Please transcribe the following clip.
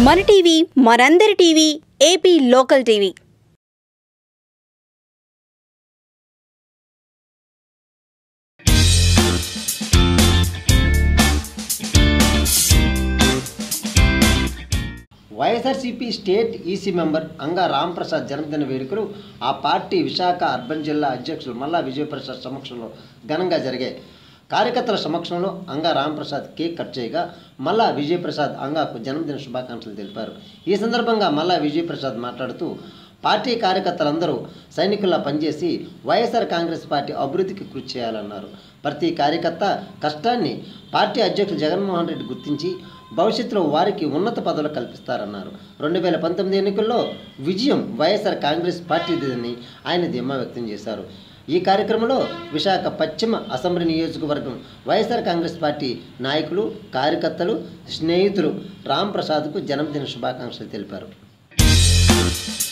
మన టీవీ మనందరి TV AP local TV YSRCP state EC member అంగా రాంప్రసాద్ జన్మదిన వేడుకలు ఆ పార్టీ విశాఖ అర్బన్ జిల్లా అధ్యక్షులు మల్లా విజయప్రసాద్ సమక్షంలో ఘనంగా జరిగాయి కార్యకర్తల సమక్షంలో అంగా రాంప్రసాద్ కేక్ కట్ చేయగా మల్లా విజయప్రసాద్ అంగాకు జన్మదిన శుభాకాంక్షలు తెలిపారు ఈ సందర్భంగా మల్లా విజయప్రసాద్ మాట్లాడుతూ పార్టీ కార్యకర్తలందరూ సైనికుల్లా పనిచేసి వైఎస్ఆర్ కాంగ్రెస్ పార్టీ అభివృద్ధికి కృషి చేయాలన్నారు ప్రతి కార్యకర్త కష్టాన్ని పార్టీ అధ్యక్షులు జగన్మోహన్ రెడ్డి గుర్తించి భవిష్యత్తులో వారికి ఉన్నత పదవులు కల్పిస్తారన్నారు రెండు వేల పంతొమ్మిది ఎన్నికల్లో విజయం వైఎస్ఆర్ కాంగ్రెస్ పార్టీదని ఆయన ధీమా వ్యక్తం చేశారు ఈ కార్యక్రమంలో విశాఖ పశ్చిమ అసెంబ్లీ నియోజకవర్గం వైఎస్ఆర్ కాంగ్రెస్ పార్టీ నాయకులు కార్యకర్తలు స్నేహితులు రామ్ ప్రసాద్కు జన్మదిన శుభాకాంక్షలు తెలిపారు